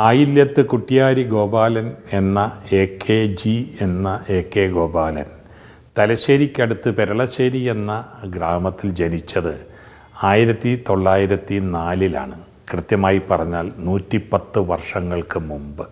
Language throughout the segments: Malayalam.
ആയില്യത്ത് കുട്ടിയാരി ഗോപാലൻ എന്ന എ കെ ജി എന്ന എ കെ ഗോപാലൻ തലശ്ശേരിക്കടുത്ത് പെരളശ്ശേരി എന്ന ഗ്രാമത്തിൽ ജനിച്ചത് ആയിരത്തി തൊള്ളായിരത്തി നാലിലാണ് കൃത്യമായി പറഞ്ഞാൽ നൂറ്റിപ്പത്ത് വർഷങ്ങൾക്ക് മുമ്പ്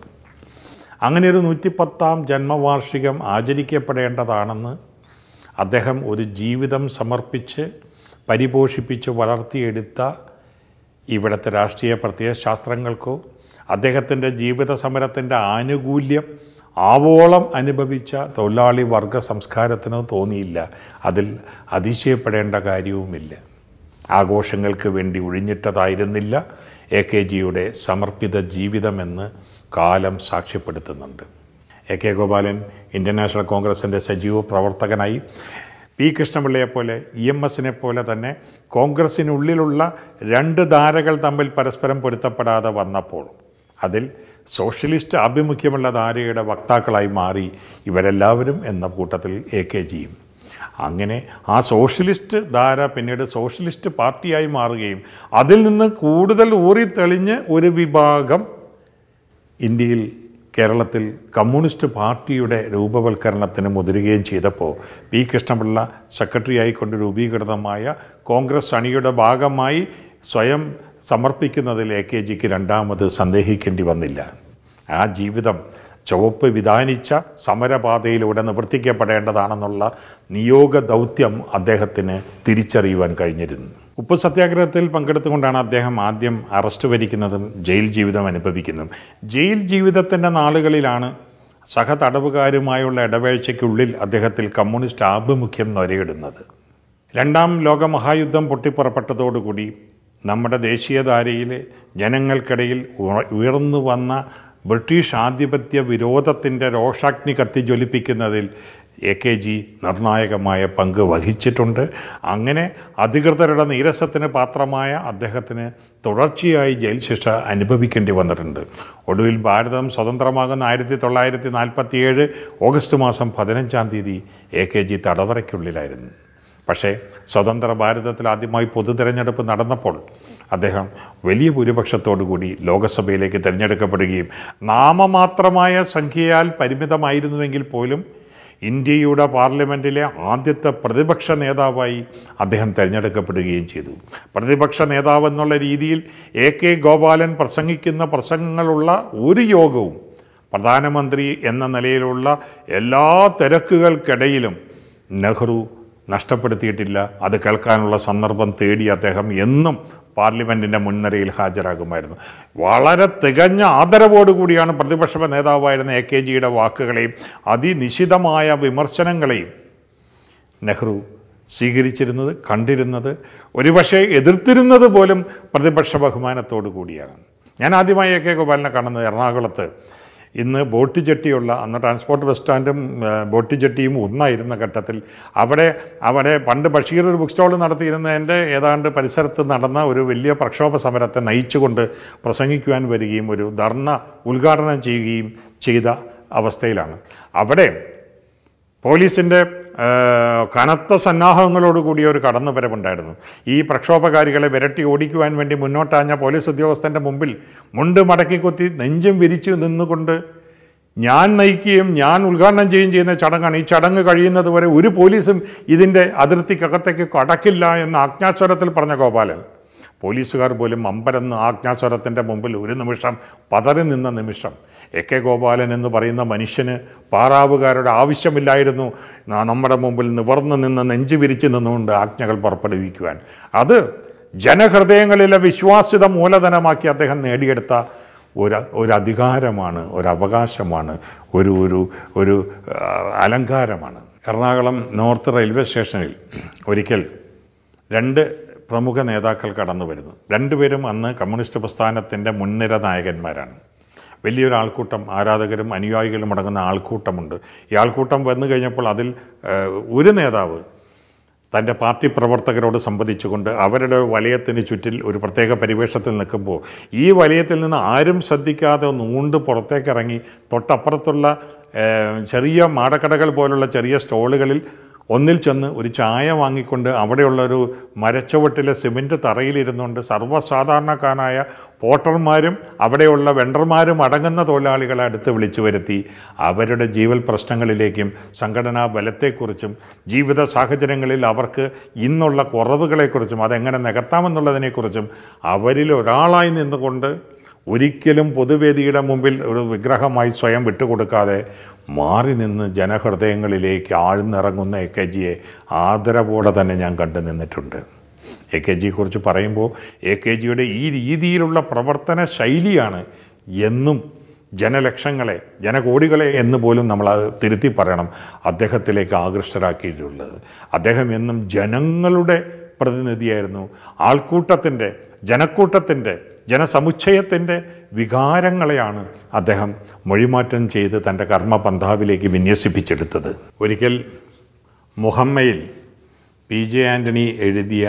അങ്ങനെ ഒരു നൂറ്റിപ്പത്താം ജന്മവാർഷികം ആചരിക്കപ്പെടേണ്ടതാണെന്ന് അദ്ദേഹം ഒരു ജീവിതം സമർപ്പിച്ച് പരിപോഷിപ്പിച്ച് വളർത്തിയെടുത്ത ഇവിടുത്തെ രാഷ്ട്രീയ പ്രത്യയശാസ്ത്രങ്ങൾക്കോ അദ്ദേഹത്തിൻ്റെ ജീവിത സമരത്തിൻ്റെ ആനുകൂല്യം ആവോളം അനുഭവിച്ച തൊഴിലാളി വർഗ സംസ്കാരത്തിനോ തോന്നിയില്ല അതിൽ അതിശയപ്പെടേണ്ട കാര്യവുമില്ല ആഘോഷങ്ങൾക്ക് വേണ്ടി ഒഴിഞ്ഞിട്ടതായിരുന്നില്ല എ കെ ജിയുടെ സമർപ്പിത ജീവിതമെന്ന് കാലം സാക്ഷ്യപ്പെടുത്തുന്നുണ്ട് A K Gopalan Indian National കോൺഗ്രസിൻ്റെ സജീവ പ്രവർത്തകനായി പി കൃഷ്ണപിള്ളയെ പോലെ ഇ എം എസിനെ പോലെ തന്നെ കോൺഗ്രസിനുള്ളിലുള്ള രണ്ട് ധാരകൾ തമ്മിൽ പരസ്പരം പൊരുത്തപ്പെടാതെ വന്നപ്പോൾ അതിൽ സോഷ്യലിസ്റ്റ് ആഭിമുഖ്യമുള്ള ധാരയുടെ വക്താക്കളായി മാറി ഇവരെല്ലാവരും എന്ന കൂട്ടത്തിൽ എ കെ ജിയും അങ്ങനെ ആ സോഷ്യലിസ്റ്റ് ധാര പിന്നീട് സോഷ്യലിസ്റ്റ് പാർട്ടിയായി മാറുകയും അതിൽ നിന്ന് കൂടുതൽ ഊറിത്തെളിഞ്ഞ് ഒരു വിഭാഗം ഇന്ത്യയിൽ കേരളത്തിൽ കമ്മ്യൂണിസ്റ്റ് പാർട്ടിയുടെ രൂപവൽക്കരണത്തിന് മുതിരുകയും ചെയ്തപ്പോൾ പി കൃഷ്ണപിള്ള സെക്രട്ടറി ആയിക്കൊണ്ട് രൂപീകൃതമായ കോൺഗ്രസ് അണിയുടെ ഭാഗമായി സ്വയം സമർപ്പിക്കുന്നതിൽ എ കെ ജിക്ക് രണ്ടാമത് സന്ദേഹിക്കേണ്ടി വന്നില്ല ആ ജീവിതം ചുവപ്പ് വിധാനിച്ച സമരപാതയിലൂടെ നിവർത്തിക്കപ്പെടേണ്ടതാണെന്നുള്ള നിയോഗ ദൗത്യം അദ്ദേഹത്തിന് തിരിച്ചറിയുവാൻ കഴിഞ്ഞിരുന്നു ഉപ്പ് സത്യാഗ്രഹത്തിൽ പങ്കെടുത്തുകൊണ്ടാണ് അദ്ദേഹം ആദ്യം അറസ്റ്റ് വരിക്കുന്നതും ജയിൽ ജീവിതം അനുഭവിക്കുന്നതും ജയിൽ ജീവിതത്തിൻ്റെ നാളുകളിലാണ് സഹതടവുകാരുമായുള്ള ഇടവേഴ്ചയ്ക്കുള്ളിൽ അദ്ദേഹത്തിൽ കമ്മ്യൂണിസ്റ്റ് ആഭിമുഖ്യം നൊരയിടുന്നത് രണ്ടാം ലോകമഹായുദ്ധം പൊട്ടിപ്പുറപ്പെട്ടതോടുകൂടി നമ്മുടെ ദേശീയധാരയിലെ ജനങ്ങൾക്കിടയിൽ ഉ- ഉയർന്നു വന്ന ബ്രിട്ടീഷ് ആധിപത്യ വിരോധത്തിൻ്റെ രോഷാഗ്നി കത്തിജ്വലിപ്പിക്കുന്നതിൽ എ കെ ജി നിർണായകമായ പങ്ക് വഹിച്ചിട്ടുണ്ട് അങ്ങനെ അധികൃതരുടെ നീരസത്തിന് പാത്രമായ അദ്ദേഹത്തിന് തുടർച്ചയായി ജയിൽ ശിക്ഷ അനുഭവിക്കേണ്ടി വന്നിട്ടുണ്ട് ഒടുവിൽ ഭാരതം സ്വതന്ത്രമാകുന്ന ആയിരത്തി തൊള്ളായിരത്തി നാൽപ്പത്തിയേഴ് ഓഗസ്റ്റ് മാസം പതിനഞ്ചാം തീയതി എ കെ ജി തടവറയ്ക്കുള്ളിലായിരുന്നു പക്ഷേ സ്വതന്ത്ര ഭാരതത്തിൽ ആദ്യമായി പൊതു തിരഞ്ഞെടുപ്പ് നടന്നപ്പോൾ അദ്ദേഹം വലിയ ഭൂരിപക്ഷത്തോടു കൂടി ലോകസഭയിലേക്ക് തിരഞ്ഞെടുക്കപ്പെടുകയും നാമമാത്രമായ സംഖ്യയാൽ പരിമിതമായിരുന്നുവെങ്കിൽ പോലും ഇന്ത്യയുടെ പാർലമെൻറ്റിലെ ആദ്യത്തെ പ്രതിപക്ഷ നേതാവായി അദ്ദേഹം തിരഞ്ഞെടുക്കപ്പെടുകയും ചെയ്തു പ്രതിപക്ഷ നേതാവ് എന്നുള്ള രീതിയിൽ എ കെ ഗോപാലൻ പ്രസംഗിക്കുന്ന പ്രസംഗങ്ങളുള്ള ഒരു യോഗവും പ്രധാനമന്ത്രി എന്ന നിലയിലുള്ള എല്ലാ തിരക്കുകൾക്കിടയിലും നെഹ്റു നഷ്ടപ്പെടുത്തിയിട്ടില്ല അത് കേൾക്കാനുള്ള സന്ദർഭം തേടി അദ്ദേഹം എന്നും പാർലമെൻറ്റിൻ്റെ മുൻനിരയിൽ ഹാജരാകുമായിരുന്നു വളരെ തികഞ്ഞ ആദരവോടുകൂടിയാണ് പ്രതിപക്ഷ നേതാവായിരുന്ന എ കെ ജിയുടെ വാക്കുകളെയും അതിനിശിതമായ വിമർശനങ്ങളെയും നെഹ്റു സ്വീകരിച്ചിരുന്നത് കണ്ടിരുന്നത് ഒരുപക്ഷെ എതിർത്തിരുന്നത് പോലും പ്രതിപക്ഷ ബഹുമാനത്തോടു കൂടിയാണ് ഞാൻ ആദ്യമായി എ കെ ഗോപാലിനെ കാണുന്നത് എറണാകുളത്ത് ഇന്ന് ബോട്ട് ജെട്ടിയുള്ള അന്ന് ട്രാൻസ്പോർട്ട് ബസ് സ്റ്റാൻഡും ആ, ബോട്ട് ജെട്ടിയും ഒന്നായിരുന്ന ഘട്ടത്തിൽ അവിടെ അവിടെ പണ്ട് ബഷീർ ഒരു ബുക്ക് സ്റ്റാൾ നടത്തിയിരുന്നതിൻ്റെ ഏതാണ്ട് പരിസരത്ത് നടന്ന ഒരു വലിയ പ്രക്ഷോഭ സമരത്തെ നയിച്ചുകൊണ്ട് പ്രസംഗിക്കുവാൻ വരികയും ഒരു ധർണ ഉദ്ഘാടനം ചെയ്യുകയും ചെയ്ത അവസ്ഥയിലാണ് അവിടെ പോലീസിൻ്റെ ആ, കനത്ത സന്നാഹങ്ങളോടുകൂടിയ ഒരു കടന്നുവരവുണ്ടായിരുന്നു ഈ പ്രക്ഷോഭകാരികളെ വിരട്ടി ഓടിക്കുവാൻ വേണ്ടി മുന്നോട്ടാഞ്ഞ പോലീസ് ഉദ്യോഗസ്ഥൻ്റെ മുമ്പിൽ മുണ്ട് മടക്കി കുത്തി നെഞ്ചും വിരിച്ചു നിന്നുകൊണ്ട് ഞാൻ നയിക്കുകയും ഞാൻ ഉദ്ഘാടനം ചെയ്യുകയും ചെയ്യുന്ന ചടങ്ങാണ് ഈ ചടങ്ങ് കഴിയുന്നത് വരെ ഒരു പോലീസും ഇതിൻ്റെ അതിർത്തിക്കകത്തേക്ക് കടക്കില്ല എന്ന് ആജ്ഞാസ്വരത്തിൽ പറഞ്ഞ ഗോപാലൻ പോലീസുകാർ പോലും അമ്പരന്ന് ആജ്ഞാസ്വരത്തിൻ്റെ മുമ്പിൽ ഒരു നിമിഷം പതറി നിന്ന നിമിഷം എ കെ ഗോപാലൻ എന്ന് പറയുന്ന മനുഷ്യന് പാറാവുകാരുടെ ആവശ്യമില്ലായിരുന്നു ന- നമ്മുടെ മുമ്പിൽ നിവർന്നു നിന്ന് നെഞ്ചു വിരിച്ചു നിന്നുകൊണ്ട് ആജ്ഞകൾ പുറപ്പെടുവിക്കുവാൻ അത് ജനഹൃദയങ്ങളിലെ വിശ്വാസ്യത മൂലധനമാക്കി അദ്ദേഹം നേടിയെടുത്ത ഒരു ഒരു അധികാരമാണ് ഒരു അവകാശമാണ് ഒരു ഒരു ഒരു ആ, അലങ്കാരമാണ് എറണാകുളം നോർത്ത് റെയിൽവേ സ്റ്റേഷനിൽ ഒരിക്കൽ രണ്ട് പ്രമുഖ നേതാക്കൾ കടന്നു വരുന്നു രണ്ടുപേരും അന്ന് കമ്മ്യൂണിസ്റ്റ് പ്രസ്ഥാനത്തിൻ്റെ മുൻനിര നായകന്മാരാണ് വലിയൊരു ആൾക്കൂട്ടം ആരാധകരും അനുയായികളും അടങ്ങുന്ന ആൾക്കൂട്ടമുണ്ട് ഈ ആൾക്കൂട്ടം വന്നു കഴിഞ്ഞപ്പോൾ അതിൽ ഏഹ്, ഒരു നേതാവ് തൻ്റെ പാർട്ടി പ്രവർത്തകരോട് സംവദിച്ചുകൊണ്ട് അവരുടെ വലയത്തിന് ചുറ്റിൽ ഒരു പ്രത്യേക പരിവേഷത്തിൽ നിൽക്കുമ്പോൾ ഈ വലയത്തിൽ നിന്ന് ആരും ശ്രദ്ധിക്കാതെ നൂണ്ട് പുറത്തേക്കിറങ്ങി തൊട്ടപ്പുറത്തുള്ള ഏഹ്, ചെറിയ മാടക്കടകൾ പോലുള്ള ചെറിയ സ്റ്റോളുകളിൽ ഒന്നിൽ ചെന്ന് ഒരു ചായ വാങ്ങിക്കൊണ്ട് അവിടെയുള്ളൊരു മരച്ചുവട്ടിലെ സിമൻറ്റ് തറയിലിരുന്നുകൊണ്ട് സർവ്വസാധാരണക്കാരനായ പോട്ടർമാരും അവിടെയുള്ള വെണ്ടർമാരും അടങ്ങുന്ന തൊഴിലാളികളെ അടുത്ത് വിളിച്ചു വരുത്തി അവരുടെ ജീവൽ പ്രശ്നങ്ങളിലേക്കും സംഘടനാ ബലത്തെക്കുറിച്ചും ജീവിത സാഹചര്യങ്ങളിൽ അവർക്ക് ഇന്നുള്ള കുറവുകളെക്കുറിച്ചും അതെങ്ങനെ നികത്താമെന്നുള്ളതിനെക്കുറിച്ചും അവരിൽ ഒരാളായി നിന്നുകൊണ്ട് ഒരിക്കലും പൊതുവേദിയുടെ മുമ്പിൽ ഒരു വിഗ്രഹമായി സ്വയം വിട്ടുകൊടുക്കാതെ മാറി നിന്ന് ജനഹൃദയങ്ങളിലേക്ക് ആഴ്ന്നിറങ്ങുന്ന എ കെ ജിയെ ആദരവോടെ തന്നെ ഞാൻ കണ്ടു നിന്നിട്ടുണ്ട് എ കെ ജിയെക്കുറിച്ച് പറയുമ്പോൾ എ കെ ജിയുടെ ഈ രീതിയിലുള്ള പ്രവർത്തന ശൈലിയാണ് എന്നും ജനലക്ഷങ്ങളെ ജനകോടികളെ എന്ന് പോലും നമ്മൾ അത് തിരുത്തി പറയണം അദ്ദേഹത്തിലേക്ക് ആകൃഷ്ടരാക്കിയിട്ടുള്ളത് അദ്ദേഹം എന്നും ജനങ്ങളുടെ പ്രതിനിധിയായിരുന്നു ആൾക്കൂട്ടത്തിൻ്റെ ജനക്കൂട്ടത്തിൻ്റെ ജനസമുച്ചയത്തിൻ്റെ വികാരങ്ങളെയാണ് അദ്ദേഹം മൊഴിമാറ്റം ചെയ്ത് തൻ്റെ കർമ്മപന്ഥാവിലേക്ക് വിന്യസിപ്പിച്ചെടുത്തത് ഒരിക്കൽ മുഹമ്മയിൽ പി ജെ ആൻ്റണി എഴുതിയ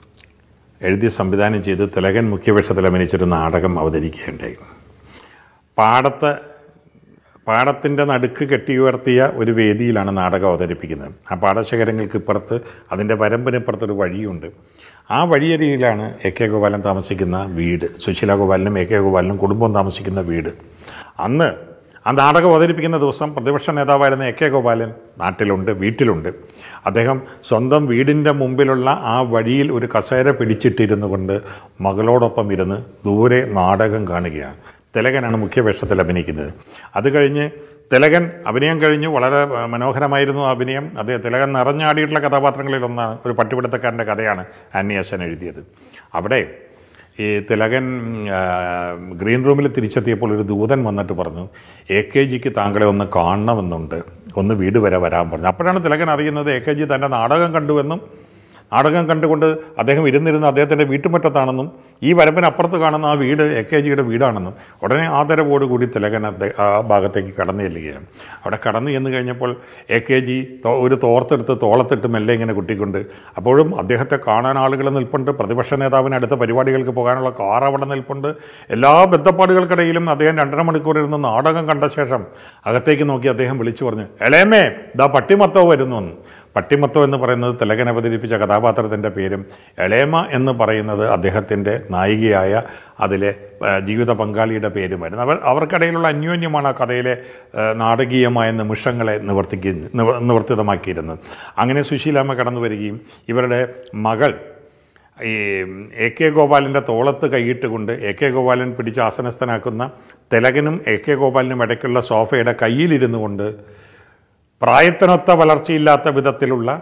എഴുതി സംവിധാനം ചെയ്ത് തിലകൻ മുഖ്യവേഷത്തിൽ അഭിനയിച്ചൊരു നാടകം അവതരിക്കുകയുണ്ടായി പാടത്ത് പാടത്തിൻ്റെ നടുക്ക് കെട്ടിയുയർത്തിയ ഒരു വേദിയിലാണ് നാടകം അവതരിപ്പിക്കുന്നത് ആ പാടശേഖരങ്ങൾക്ക് ഇപ്പുറത്ത് അതിൻ്റെ വരമ്പിനിപ്പുറത്തൊരു വഴിയുണ്ട് ആ വഴിയരികിലാണ് എ കെ ഗോപാലൻ താമസിക്കുന്ന വീട് സുശീല ഗോപാലനും എ കെ ഗോപാലനും കുടുംബവും താമസിക്കുന്ന വീട് അന്ന് ആ നാടകം അവതരിപ്പിക്കുന്ന ദിവസം പ്രതിപക്ഷ നേതാവായിരുന്ന എ കെ ഗോപാലൻ നാട്ടിലുണ്ട് വീട്ടിലുണ്ട് അദ്ദേഹം സ്വന്തം വീടിൻ്റെ മുമ്പിലുള്ള ആ വഴിയിൽ ഒരു കസേര പിടിച്ചിട്ടിരുന്നു കൊണ്ട് മകളോടൊപ്പം ഇരുന്ന് ദൂരെ നാടകം കാണുകയാണ് തിലകനാണ് മുഖ്യവേഷത്തിൽ അഭിനയിക്കുന്നത് അത് കഴിഞ്ഞ് തിലകൻ അഭിനയം കഴിഞ്ഞു വളരെ മനോഹരമായിരുന്നു ആ അഭിനയം അത് തിലകൻ നിറഞ്ഞാടിയിട്ടുള്ള കഥാപാത്രങ്ങളിൽ ഒന്നാണ് ഒരു പട്ടിപിടുത്തക്കാരൻ്റെ കഥയാണ് ആന്യാസൻ എഴുതിയത് അവിടെ ഈ തിലകൻ ആ, ഗ്രീൻ റൂമിൽ തിരിച്ചെത്തിയപ്പോൾ ഒരു ദൂതൻ വന്നിട്ട് പറഞ്ഞു എ കെ ജിക്ക് താങ്കളെ ഒന്ന് കാണണമെന്നുണ്ട് ഒന്ന് വീട് വരെ വരാൻ പറഞ്ഞു അപ്പോഴാണ് തിലകൻ അറിയുന്നത് എ കെ ജി തൻ്റെ നാടകം കണ്ടുവെന്നും നാടകം കണ്ടുകൊണ്ട് അദ്ദേഹം ഇരുന്നിരുന്ന അദ്ദേഹത്തിൻ്റെ വീട്ടുമുറ്റത്താണെന്നും ഈ വരമ്പിനപ്പുറത്ത് കാണുന്ന ആ വീട് എ കെ ജിയുടെ വീടാണെന്നും ഉടനെ ആദരവോടുകൂടി തിലകൻ അദ്ദേഹ- ആ ഭാഗത്തേക്ക് കടന്നു ചെല്ലുകയാണ് അവിടെ കടന്നു ചെന്ന് കഴിഞ്ഞപ്പോൾ എ കെ ജി തോ- ഒരു തോർത്തെടുത്ത് തോളത്തിട്ട് മെല്ലെ ഇങ്ങനെ കുട്ടിക്കൊണ്ട് അപ്പോഴും അദ്ദേഹത്തെ കാണാൻ ആളുകൾ നിൽപ്പുണ്ട് പ്രതിപക്ഷ നേതാവിന് അടുത്ത പരിപാടികൾക്ക് പോകാനുള്ള കാർ അവിടെ നിൽപ്പുണ്ട് എല്ലാ ബന്ധപ്പാടുകൾക്കിടയിലും അദ്ദേഹം രണ്ടര മണിക്കൂർ ഇരുന്ന് നാടകം കണ്ട ശേഷം അകത്തേക്ക് നോക്കി അദ്ദേഹം വിളിച്ചു പറഞ്ഞു എളേമേ ദാ പട്ടിമത്തോ വരുന്നു എന്ന് പട്ടിമത്തോ എന്ന് പറയുന്നത് തിലകൻ അവതരിപ്പിച്ച കഥാപാത്രത്തിൻ്റെ പേരും എളേമ എന്ന് പറയുന്നത് അദ്ദേഹത്തിൻ്റെ നായികയായ അതിലെ ആ, ജീവിത പങ്കാളിയുടെ പേരുമായിരുന്നു അവർ അവർക്കിടയിലുള്ള അന്യോന്യമാണ് ആ കഥയിലെ ആ, നാടകീയമായ നിമിഷങ്ങളെ നിവർത്തിക്ക് നിവ- നിവർത്തിതമാക്കിയിരുന്നത് അങ്ങനെ സുശീലാമ്മ കടന്നു വരികയും ഇവരുടെ മകൾ ഈ എ കെ ഗോപാലിൻ്റെ തോളത്ത് കൈയിട്ടുകൊണ്ട് എ കെ ഗോപാലൻ പിടിച്ച് ആസനസ്ഥനാക്കുന്ന തിലകനും എ കെ ഗോപാലിനും ഇടയ്ക്കുള്ള സോഫയുടെ കയ്യിലിരുന്നു കൊണ്ട് പ്രായത്തിനൊത്ത വളർച്ചയില്ലാത്ത വിധത്തിലുള്ള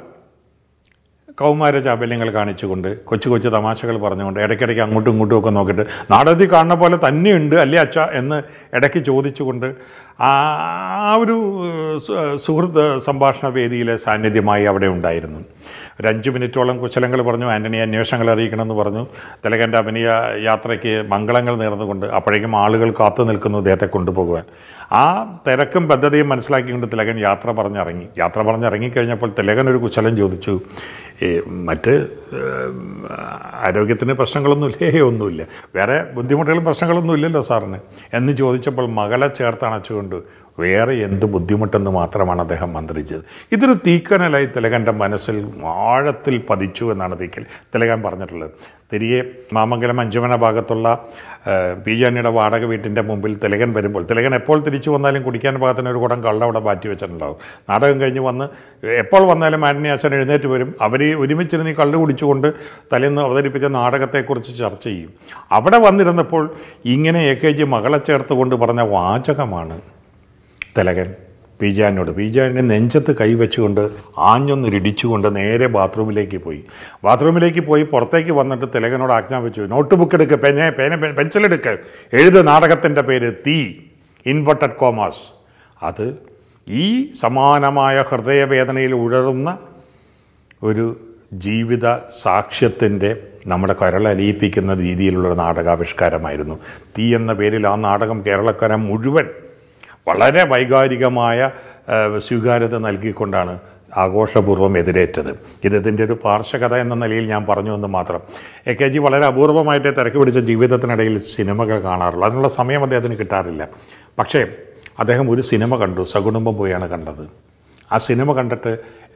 കൗമാര ചാബല്യങ്ങൾ കാണിച്ചുകൊണ്ട് കൊച്ചു കൊച്ചു തമാശകൾ പറഞ്ഞുകൊണ്ട് ഇടയ്ക്കിടയ്ക്ക് അങ്ങോട്ടും ഇങ്ങോട്ടും ഒക്കെ നോക്കിയിട്ട് നാടകത്തിൽ കാണുന്ന പോലെ തന്നെയുണ്ട് അല്ലേ അച്ഛ എന്ന് ഇടയ്ക്ക് ചോദിച്ചുകൊണ്ട് ആ ആ ഒരു സു- സുഹൃത്ത് സംഭാഷണ വേദിയിലെ സാന്നിധ്യമായി അവിടെ ഉണ്ടായിരുന്നു ഒരു അഞ്ച് മിനിറ്റോളം കുശലങ്ങൾ പറഞ്ഞു ആൻ്റണി അന്വേഷണങ്ങൾ അറിയിക്കണമെന്ന് പറഞ്ഞു തിലകൻ്റെ അഭിനയ യാത്രയ്ക്ക് മംഗളങ്ങൾ നേർന്നുകൊണ്ട് അപ്പോഴേക്കും ആളുകൾ കാത്തു നിൽക്കുന്നു അദ്ദേഹത്തെ കൊണ്ടുപോകുവാൻ ആ തിരക്കും ബദ്ധതയും മനസ്സിലാക്കിക്കൊണ്ട് തിലകൻ യാത്ര പറഞ്ഞിറങ്ങി യാത്ര പറഞ്ഞിറങ്ങിക്കഴിഞ്ഞപ്പോൾ തിലകൻ ഒരു കുശലം ചോദിച്ചു ഈ മറ്റ് ഏം, ആരോഗ്യത്തിന് പ്രശ്നങ്ങളൊന്നുമില്ലേ ഒന്നുമില്ല വേറെ ബുദ്ധിമുട്ടുകളും പ്രശ്നങ്ങളൊന്നും ഇല്ലല്ലോ സാറിന് എന്ന് ചോദിച്ചപ്പോൾ മകളെ ചേർത്ത് അണച്ചുകൊണ്ട് വേറെ എന്ത് ബുദ്ധിമുട്ടെന്ന് മാത്രമാണ് അദ്ദേഹം മന്ത്രിച്ചത് ഇതൊരു തീക്കനലായി തിലകൻ്റെ മനസ്സിൽ ആഴത്തിൽ പതിച്ചു എന്നാണ് തീക്കൽ തിലകൻ പറഞ്ഞിട്ടുള്ളത് തിരികെ മാമംഗലം അഞ്ചുമന ഭാഗത്തുള്ള ആ, പി ജാനിയുടെ വാടക വീട്ടിൻ്റെ മുമ്പിൽ തിലകൻ വരുമ്പോൾ തിലകൻ എപ്പോൾ തിരിച്ചു വന്നാലും കുടിക്കാൻ പാകത്തിന് ഒരു കുടം കള്ള അവിടെ മാറ്റി വെച്ചിട്ടുണ്ടാവും നാടകം കഴിഞ്ഞ് വന്ന് എപ്പോൾ വന്നാലും ആന്റണി അച്ഛൻ എഴുന്നേറ്റ് വരും അവർ ഒരുമിച്ചിരുന്ന് ഈ കള്ള് കുടിച്ചുകൊണ്ട് തലേന്ന് അവതരിപ്പിച്ച നാടകത്തെക്കുറിച്ച് ചർച്ച ചെയ്യും അവിടെ വന്നിരുന്നപ്പോൾ ഇങ്ങനെ എ കെ ജി മകളെ ചേർത്ത് കൊണ്ട് പറഞ്ഞ വാചകമാണ് തിലകൻ പീജാനോട് പീജാനെ നെഞ്ചത്ത് കൈവച്ചുകൊണ്ട് ആഞ്ഞൊന്നിരിടിച്ചുകൊണ്ട് നേരെ ബാത്റൂമിലേക്ക് പോയി ബാത്റൂമിലേക്ക് പോയി പുറത്തേക്ക് വന്നിട്ട് തിലകനോട് ആജ്ഞാപിച്ചു നോട്ട് ബുക്ക് എടുക്ക് പെനെ പേന പെൻസിൽ എടുക്ക് എഴുത് നാടകത്തിൻ്റെ പേര് തീ ഇൻവെർട്ടഡ് കോമാസ് അത് ഈ സമാനമായ ഹൃദയവേദനയിൽ ഉഴറുന്ന ഒരു ജീവിത സാക്ഷ്യത്തിൻ്റെ നമ്മുടെ കരളലിയിപ്പിക്കുന്ന രീതിയിലുള്ള നാടകാവിഷ്കാരമായിരുന്നു തീ എന്ന പേരിൽ ആ നാടകം കേരളക്കര മുഴുവൻ വളരെ വൈകാരികമായ ആ, സ്വീകാര്യത നൽകിക്കൊണ്ടാണ് ആഘോഷപൂർവ്വം എതിരേറ്റത് ഇത് ഇതിൻ്റെ ഒരു പാർശ്വകഥ എന്ന നിലയിൽ ഞാൻ പറഞ്ഞു എന്ന് മാത്രം എ കെ ജി വളരെ അപൂർവമായിട്ട് തിരക്ക് പിടിച്ച ജീവിതത്തിനിടയിൽ സിനിമകൾ കാണാറുള്ളൂ അതിനുള്ള സമയം അദ്ദേഹത്തിന് കിട്ടാറില്ല പക്ഷേ അദ്ദേഹം ഒരു സിനിമ കണ്ടു സകുടുംബം പോയാണ് കണ്ടത് ആ സിനിമ കണ്ടിട്ട്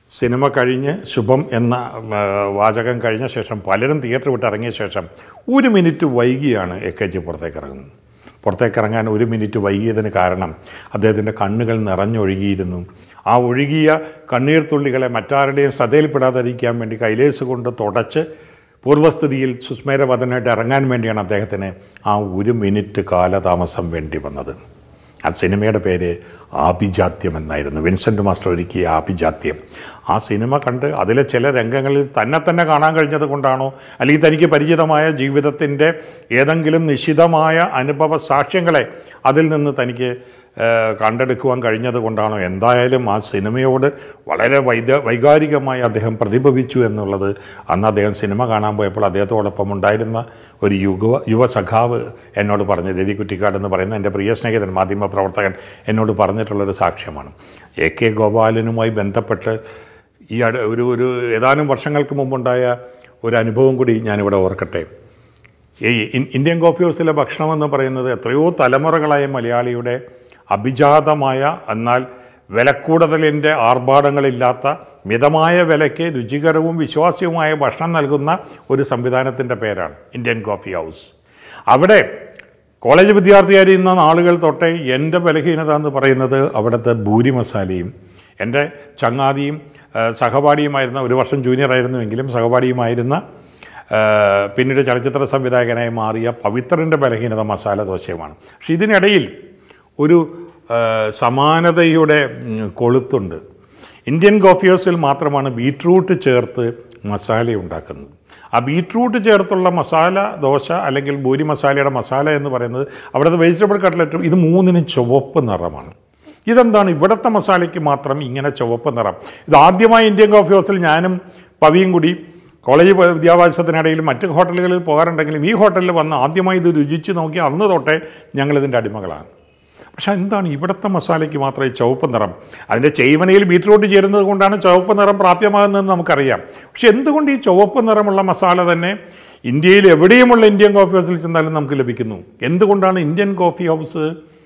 സിനിമ കഴിഞ്ഞ് ശുഭം എന്ന ആ, വാചകം കഴിഞ്ഞ ശേഷം പലരും തിയേറ്റർ വിട്ട് ഇറങ്ങിയ ശേഷം ഒരു മിനിറ്റ് വൈകിയാണ് എ കെ ജി പുറത്തേക്ക് ഇറങ്ങുന്നത് പുറത്തേക്ക് ഇറങ്ങാൻ ഒരു മിനിറ്റ് വൈകിയതിന് കാരണം അദ്ദേഹത്തിൻ്റെ കണ്ണുകൾ നിറഞ്ഞൊഴുകിയിരുന്നു ആ ഒഴുകിയ കണ്ണീർ തുള്ളികളെ മറ്റാരുടെയും ശ്രദ്ധയിൽപ്പെടാതിരിക്കാൻ വേണ്ടി കൈലേസ് കൊണ്ട് തുടച്ച് പൂർവ്വസ്ഥിതിയിൽ സുസ്മേരവദനായിട്ട് ഇറങ്ങാൻ വേണ്ടിയാണ് അദ്ദേഹത്തിന് ആ ഒരു മിനിറ്റ് കാലതാമസം വേണ്ടി വന്നത് ആ സിനിമയുടെ പേര് ആഭിജാത്യം എന്നായിരുന്നു വിൻസെൻ്റ് മാസ്റ്റർ ഒരുക്കിയ ആഭിജാത്യം ആ സിനിമ കണ്ട് അതിലെ ചില രംഗങ്ങളിൽ തന്നെ തന്നെ കാണാൻ കഴിഞ്ഞത് കൊണ്ടാണോ അല്ലെങ്കിൽ തനിക്ക് പരിചിതമായ ജീവിതത്തിൻ്റെ ഏതെങ്കിലും നിശിതമായ അനുഭവ സാക്ഷ്യങ്ങളെ അതിൽ നിന്ന് തനിക്ക് ഏഹ്, കണ്ടെടുക്കുവാൻ കഴിഞ്ഞത് കൊണ്ടാണോ എന്തായാലും ആ സിനിമയോട് വളരെ വൈദ്യ വൈകാരികമായി അദ്ദേഹം പ്രതിഭവിച്ചു എന്നുള്ളത് അന്ന് അദ്ദേഹം സിനിമ കാണാൻ പോയപ്പോൾ അദ്ദേഹത്തോടൊപ്പം ഉണ്ടായിരുന്ന ഒരു യുവ യുവ സഖാവ് എന്നോട് പറഞ്ഞു രവി കുറ്റിക്കാട് എന്ന് പറയുന്ന എൻ്റെ പ്രിയ സ്നേഹിതൻ മാധ്യമ പ്രവർത്തകൻ എന്നോട് പറഞ്ഞിട്ടുള്ളൊരു സാക്ഷ്യമാണ് എ കെ ഗോപാലനുമായി ബന്ധപ്പെട്ട് ഈ അട ഒരു ഒരു ഏതാനും വർഷങ്ങൾക്ക് മുമ്പുണ്ടായ ഒരു അനുഭവം കൂടി ഞാനിവിടെ ഓർക്കട്ടെ ഈ ഇൻ- ഇന്ത്യൻ കോഫി ഹൗസിലെ ഭക്ഷണം എന്ന് പറയുന്നത് എത്രയോ തലമുറകളായ മലയാളിയുടെ അഭിജാതമായ എന്നാൽ വിലക്കൂടുതലിൻ്റെ ആർഭാടങ്ങളില്ലാത്ത മിതമായ വിലയ്ക്ക് രുചികരവും വിശ്വാസ്യവുമായ ഭക്ഷണം നൽകുന്ന ഒരു സംവിധാനത്തിൻ്റെ പേരാണ് ഇന്ത്യൻ കോഫി ഹൗസ് അവിടെ കോളേജ് വിദ്യാർത്ഥിയായിരുന്ന നാളുകൾ തൊട്ടേ എൻ്റെ ബലഹീനത എന്ന് പറയുന്നത് അവിടുത്തെ ഭൂരി മസാലയും എൻ്റെ ചങ്ങാതിയും ആ, സഹപാഠിയുമായിരുന്ന ഒരു വർഷം ജൂനിയർ ആയിരുന്നുവെങ്കിലും സഹപാഠിയുമായിരുന്ന ആ, പിന്നീട് ചലച്ചിത്ര സംവിധായകനായി മാറിയ പവിത്രൻ്റെ ബലഹീനത മസാല ദോശയുമാണ് പക്ഷെ ഇതിനിടയിൽ ഒരു ആ, സമാനതയുടെ ഉം, കൊളുത്തുണ്ട് ഇന്ത്യൻ കോഫി ഹൗസിൽ മാത്രമാണ് ബീട്രൂട്ട് ചേർത്ത് മസാല ഉണ്ടാക്കുന്നത് ആ ബീട്രൂട്ട് ചേർത്തുള്ള മസാല ദോശ അല്ലെങ്കിൽ ഭൂരി മസാലയുടെ മസാല എന്ന് പറയുന്നത് അവിടുത്തെ വെജിറ്റബിൾ കട്ട്ലറ്റും ഇത് മൂന്നിനും ചുവപ്പ് നിറമാണ് ഇതെന്താണ് ഇവിടുത്തെ മസാലയ്ക്ക് മാത്രം ഇങ്ങനെ ചുവപ്പ് നിറം ഇത് ആദ്യമായി ഇന്ത്യൻ കോഫി ഹൗസിൽ ഞാനും പവിയും കൂടി കോളേജ് പ- വിദ്യാഭ്യാസത്തിനിടയിൽ മറ്റ് ഹോട്ടലുകളിൽ പോകാറുണ്ടെങ്കിലും ഈ ഹോട്ടലിൽ വന്ന് ആദ്യമായി ഇത് രുചിച്ച് നോക്കി അന്ന് തൊട്ടേ ഞങ്ങളിതിൻ്റെ അടിമകളാണ് പക്ഷെ എന്താണ് ഇവിടുത്തെ മസാലയ്ക്ക് മാത്രമേ ചുവപ്പ് നിറം അതിൻ്റെ ചെയ്വനയിൽ ബീറ്റ്റൂട്ട് ചേരുന്നത് കൊണ്ടാണ് ചുവപ്പ് നിറം പ്രാപ്യമാകുന്നതെന്ന് നമുക്കറിയാം പക്ഷെ എന്തുകൊണ്ട് ഈ ചുവപ്പ് നിറമുള്ള മസാല തന്നെ ഇന്ത്യയിൽ എവിടെയുമുള്ള ഇന്ത്യൻ കോഫി ഹൗസിൽ ചെന്നാലും നമുക്ക് ലഭിക്കുന്നു എന്തുകൊണ്ടാണ് ഇന്ത്യൻ കോഫി ഹൗസ്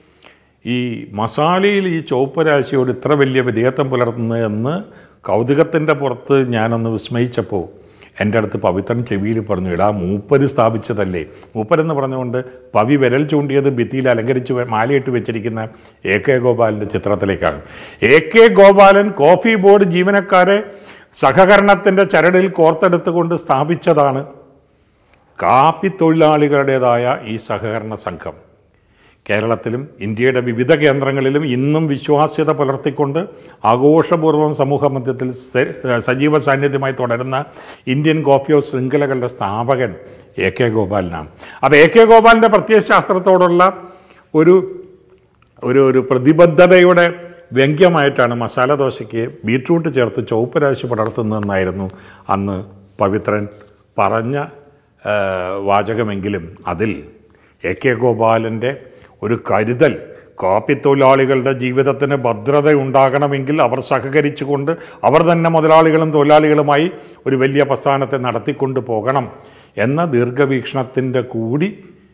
ഈ മസാലയിൽ ഈ ചുവപ്പ് രാശിയോട് ഇത്ര വലിയ വിധേയത്വം പുലർത്തുന്നത് എന്ന് കൗതുകത്തിൻ്റെ പുറത്ത് ഞാനൊന്ന് വിസ്മയിച്ചപ്പോൾ എൻ്റെ അടുത്ത് പവിത്രൻ ചെവിയിൽ പറഞ്ഞു ഇടാ മൂപ്പര് സ്ഥാപിച്ചതല്ലേ മൂപ്പരെന്ന് പറഞ്ഞുകൊണ്ട് പവി വിരൽ ചൂണ്ടിയത് ഭിത്തിയിൽ അലങ്കരിച്ച് വെ- മാലയിട്ട് വെച്ചിരിക്കുന്ന എ കെ ഗോപാലിൻ്റെ ചിത്രത്തിലേക്കാണ് A K Gopalan coffee board ജീവനക്കാരെ സഹകരണത്തിൻ്റെ ചരടിൽ കോർത്തെടുത്തുകൊണ്ട് സ്ഥാപിച്ചതാണ് കാപ്പി തൊഴിലാളികളുടേതായ ഈ സഹകരണ സംഘം കേരളത്തിലും ഇന്ത്യയുടെ വിവിധ കേന്ദ്രങ്ങളിലും ഇന്നും വിശ്വാസ്യത പുലർത്തിക്കൊണ്ട് ആഘോഷപൂർവ്വം സമൂഹ മധ്യത്തിൽ സ- സജീവ സാന്നിധ്യമായി തുടരുന്ന ഇന്ത്യൻ കോഫി ഹൗസ് ശൃംഖലകളുടെ സ്ഥാപകൻ എ കെ ഗോപാലനാണ് അപ്പോൾ എ കെ ഗോപാലിൻ്റെ പ്രത്യയശാസ്ത്രത്തോടുള്ള ഒരു ഒരു ഒരു പ്രതിബദ്ധതയുടെ വ്യംഗ്യമായിട്ടാണ് മസാല ദോശയ്ക്ക് ബീട്രൂട്ട് ചേർത്ത് ചുവപ്പ് രാശി പടർത്തുന്നതെന്നായിരുന്നു അന്ന് പവിത്രൻ പറഞ്ഞ ആ, വാചകമെങ്കിലും അതിൽ എ കെ ഗോപാലൻ്റെ ഒരു കരുതൽ കാപ്പി തൊഴിലാളികളുടെ ജീവിതത്തിന് ഭദ്രത ഉണ്ടാകണമെങ്കിൽ അവർ സഹകരിച്ചുകൊണ്ട് അവർ തന്നെ മുതലാളികളും തൊഴിലാളികളുമായി ഒരു വലിയ പ്രസ്ഥാനത്തെ നടത്തിക്കൊണ്ട് പോകണം എന്ന ദീർഘവീക്ഷണത്തിൻ്റെ കൂടി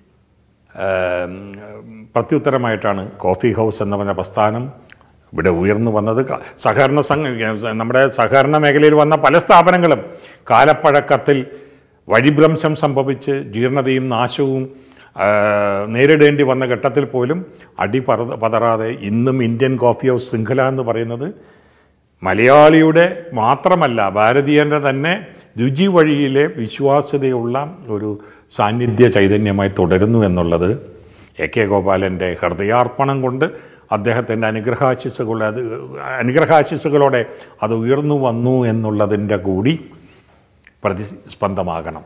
ഏം, പ്രത്യുത്തരമായിട്ടാണ് കോഫി ഹൗസ് എന്ന് പറഞ്ഞ പ്രസ്ഥാനം ഇവിടെ ഉയർന്നു വന്നത് ക- സഹകരണ സംഘ നമ്മുടെ സഹകരണ മേഖലയിൽ വന്ന പല സ്ഥാപനങ്ങളും കാലപ്പഴക്കത്തിൽ വഴിഭ്രംശം സംഭവിച്ച് ജീർണതയും നാശവും ആ, നേരിടേണ്ടി വന്ന ഘട്ടത്തിൽ പോലും അടി പറ പതറാതെ ഇന്നും ഇന്ത്യൻ കോഫി ഹൗസ് ശൃംഖല എന്ന് പറയുന്നത് മലയാളിയുടെ മാത്രമല്ല ഭാരതീയൻ്റെ തന്നെ രുചി വഴിയിലെ വിശ്വാസ്യതയുള്ള ഒരു സാന്നിധ്യ ചൈതന്യമായി തുടരുന്നു എന്നുള്ളത് എ കെ ഗോപാലൻ്റെ ഹൃദയാർപ്പണം കൊണ്ട് അദ്ദേഹത്തിൻ്റെ അനുഗ്രഹാശിസുകൾ അത് അനുഗ്രഹാശിസുകളോടെ അത് ഉയർന്നു വന്നു എന്നുള്ളതിൻ്റെ കൂടി പ്രതിസ്പന്ദമാകണം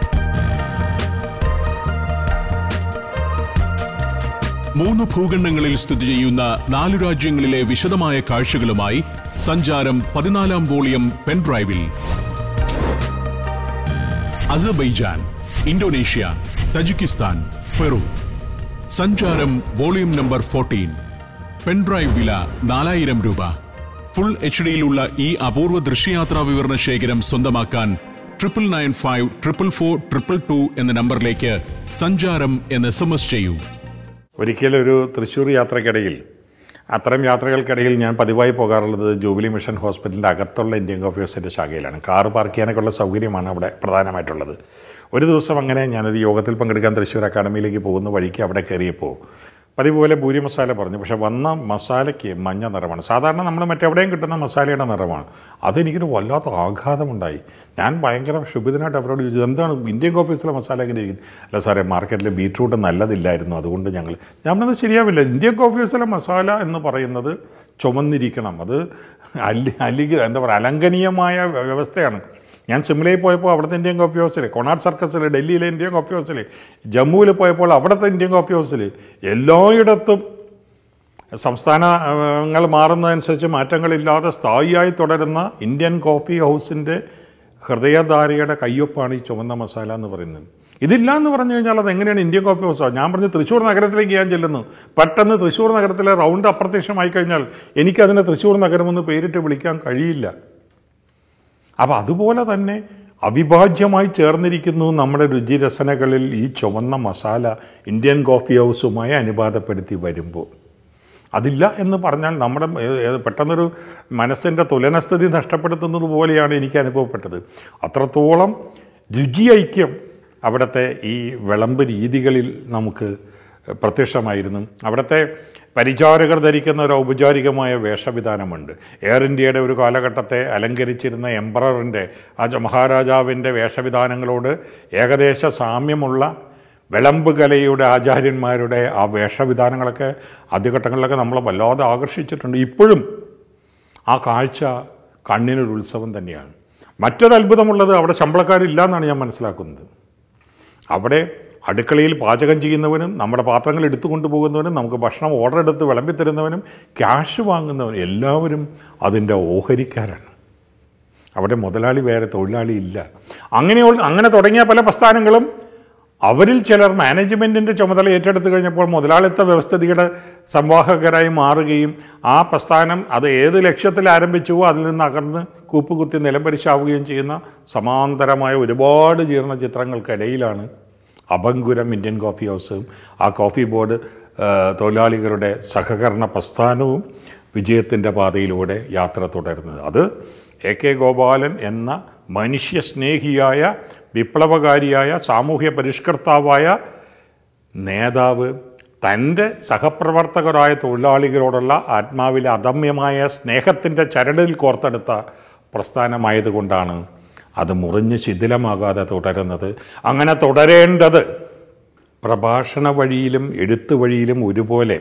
മൂന്ന് ഭൂഖണ്ഡങ്ങളിൽ സ്ഥിതി ചെയ്യുന്ന നാലു രാജ്യങ്ങളിലെ വിശദമായ കാഴ്ചകളുമായി സഞ്ചാരം പതിനാലാം വോളിയം പെൻഡ്രൈവിൽ Azerbaijan Indonesia Tajikistan Peru Sancharam volume number fourteen pendrive വില നാലായിരം രൂപ ഫുൾ എച്ച് ഡിയിലുള്ള ഈ അപൂർവ ദൃശ്യയാത്രാ വിവരണ ശേഖരം സ്വന്തമാക്കാൻ triple nine five triple four triple two എന്ന നമ്പറിലേക്ക് സഞ്ചാരം എന്ന് എസ് എം എസ് ചെയ്യൂ ഒരിക്കലൊരു തൃശ്ശൂർ യാത്രക്കിടയിൽ അത്തരം യാത്രകൾക്കിടയിൽ ഞാൻ പതിവായി പോകാറുള്ളത് ജൂബിലി മിഷൻ ഹോസ്പിറ്റലിൻ്റെ അകത്തുള്ള ഇന്ത്യൻ കോഫി ഹൗസിൻ്റെ ശാഖയിലാണ് കാർ പാർക്ക് ചെയ്യാനൊക്കെ ഉള്ള സൗകര്യമാണ് അവിടെ പ്രധാനമായിട്ടുള്ളത് ഒരു ദിവസം അങ്ങനെ ഞാനൊരു യോഗത്തിൽ പങ്കെടുക്കാൻ തൃശ്ശൂർ അക്കാഡമിയിലേക്ക് പോകുന്ന വഴിക്ക് അവിടെ കയറിയപ്പോൾ പതിവ് പോലെ പൂരി മസാല പറഞ്ഞു പക്ഷേ വന്ന മസാലയ്ക്ക് മഞ്ഞ നിറമാണ് സാധാരണ നമ്മൾ മറ്റെവിടെയും കിട്ടുന്ന മസാലയുടെ നിറമാണ് അതെനിക്കൊരു വല്ലാത്ത ആഘാതമുണ്ടായി ഞാൻ ഭയങ്കര ക്ഷുഭിതനായിട്ട് അവരോട് ചോദിച്ചത് എന്താണ് ഇന്ത്യൻ കോഫീസിലെ മസാല എങ്ങനെ ഇരിക്കുന്നത് അല്ല സാറേ മാർക്കറ്റിൽ ബീട്രൂട്ട് നല്ലതില്ലായിരുന്നു അതുകൊണ്ട് ഞങ്ങൾ ഞാൻ പറഞ്ഞത് ശരിയാവില്ല ഇന്ത്യൻ കോഫീസിലെ മസാല എന്ന് പറയുന്നത് ചുമന്നിരിക്കണം അത് അല്ലി അലിക എന്താ പറയുക അലംഘനീയമായ വ്യവസ്ഥയാണ് ഞാൻ സിംലയിൽ പോയപ്പോൾ അവിടുത്തെ ഇന്ത്യൻ കോഫി ഹൗസിൽ കൊണാർ സർക്കസിൽ ഡൽഹിയിലെ ഇന്ത്യൻ കോഫി ഹൗസിൽ ജമ്മുവിൽ പോയപ്പോൾ അവിടുത്തെ ഇന്ത്യൻ കോഫി ഹൗസിൽ എല്ലായിടത്തും സംസ്ഥാനങ്ങൾ മാറുന്നതനുസരിച്ച് മാറ്റങ്ങളില്ലാതെ സ്ഥായിയായി തുടരുന്ന ഇന്ത്യൻ കോഫി ഹൗസിൻ്റെ ഹൃദയധാരയുടെ കയ്യൊപ്പാണ് ഈ ചുവന്ന മസാല എന്ന് പറയുന്നത് ഇതില്ല എന്ന് പറഞ്ഞു കഴിഞ്ഞാൽ അത് എങ്ങനെയാണ് ഇന്ത്യൻ കോഫി ഹൗസോ ഞാൻ പറഞ്ഞു തൃശ്ശൂർ നഗരത്തിലേക്ക് ഞാൻ ചെല്ലുന്നു പെട്ടെന്ന് തൃശ്ശൂർ നഗരത്തിലെ റൗണ്ട് അപ്രത്യക്ഷമായി കഴിഞ്ഞാൽ എനിക്കതിനെ തൃശ്ശൂർ നഗരമെന്ന് പേരിട്ട് വിളിക്കാൻ കഴിയില്ല അപ്പോൾ അതുപോലെ തന്നെ അവിഭാജ്യമായി ചേർന്നിരിക്കുന്നു നമ്മുടെ രുചിരസനകളിൽ ഈ ചുവന്ന മസാല ഇന്ത്യൻ കോഫി ഹൗസുമായി അനുപാതപ്പെടുത്തി വരുമ്പോൾ അതില്ല എന്ന് പറഞ്ഞാൽ നമ്മുടെ ഏ- ഏ- പെട്ടെന്നൊരു മനസ്സിൻ്റെ തുലനസ്ഥിതി നഷ്ടപ്പെടുത്തുന്നത് പോലെയാണ് എനിക്ക് അനുഭവപ്പെട്ടത് അത്രത്തോളം രുചി ഐക്യം അവിടുത്തെ ഈ വിളമ്പ് രീതികളിൽ നമുക്ക് പ്രത്യക്ഷമായിരുന്നു അവിടുത്തെ പരിചാരകർ ധരിക്കുന്ന ഒരു ഔപചാരികമായ വേഷവിധാനമുണ്ട് എയർ ഇന്ത്യയുടെ ഒരു കാലഘട്ടത്തെ അലങ്കരിച്ചിരുന്ന എംപററിൻ്റെ ആ ജ- മഹാരാജാവിൻ്റെ വേഷവിധാനങ്ങളോട് ഏകദേശ സാമ്യമുള്ള വിളമ്പ് കലയുടെ ആചാര്യന്മാരുടെ ആ വേഷവിധാനങ്ങളൊക്കെ ആദ്യഘട്ടങ്ങളിലൊക്കെ നമ്മളെ വല്ലാതെ ആകർഷിച്ചിട്ടുണ്ട് ഇപ്പോഴും ആ കാഴ്ച കണ്ണിനൊരു ഉത്സവം തന്നെയാണ് മറ്റൊരു അത്ഭുതമുള്ളത് അവിടെ ശമ്പളക്കാരില്ല എന്നാണ് ഞാൻ മനസ്സിലാക്കുന്നത് അവിടെ അടുക്കളയിൽ പാചകം ചെയ്യുന്നവനും നമ്മുടെ പാത്രങ്ങൾ എടുത്തു കൊണ്ടുപോകുന്നവനും നമുക്ക് ഭക്ഷണം ഓർഡർ എടുത്ത് വിളമ്പി തരുന്നവനും ക്യാഷ് വാങ്ങുന്നവനും എല്ലാവരും അതിൻ്റെ ഓഹരിക്കാരാണ് അവിടെ മുതലാളി വേറെ തൊഴിലാളി ഇല്ല അങ്ങനെയുള്ള അങ്ങനെ തുടങ്ങിയ പല പ്രസ്ഥാനങ്ങളും അവരിൽ ചിലർ മാനേജ്മെൻറ്റിൻ്റെ ചുമതല ഏറ്റെടുത്തു കഴിഞ്ഞപ്പോൾ മുതലാളിത്ത വ്യവസ്ഥിതിയുടെ സംവാഹകരായി മാറുകയും ആ പ്രസ്ഥാനം അത് ഏത് ലക്ഷ്യത്തിൽ ആരംഭിച്ചുവോ അതിൽ നിന്ന് അകന്ന് കൂപ്പുകുത്തി നിലംപരിശാവുകയും ചെയ്യുന്ന സമാന്തരമായ ഒരുപാട് ജീർണ ചിത്രങ്ങൾക്കിടയിലാണ് അഭങ്കുരം ഇന്ത്യൻ കോഫി ഹൗസും ആ കോഫി ബോർഡ് ആ, തൊഴിലാളികളുടെ സഹകരണ പ്രസ്ഥാനവും വിജയത്തിൻ്റെ പാതയിലൂടെ യാത്ര തുടരുന്നത് അത് എ കെ ഗോപാലൻ എന്ന മനുഷ്യസ്നേഹിയായ വിപ്ലവകാരിയായ സാമൂഹ്യ പരിഷ്കർത്താവായ നേതാവ് തൻ്റെ സഹപ്രവർത്തകരായ തൊഴിലാളികളോടുള്ള ആത്മാവിലെ അദമ്യമായ സ്നേഹത്തിൻ്റെ ചരടിൽ കോർത്തെടുത്ത പ്രസ്ഥാനമായതുകൊണ്ടാണ് അത് മുറിഞ്ഞ് ശിഥിലമാകാതെ തുടരുന്നത് അങ്ങനെ തുടരേണ്ടത് പ്രഭാഷണ വഴിയിലും എഴുത്ത് വഴിയിലും ഒരുപോലെ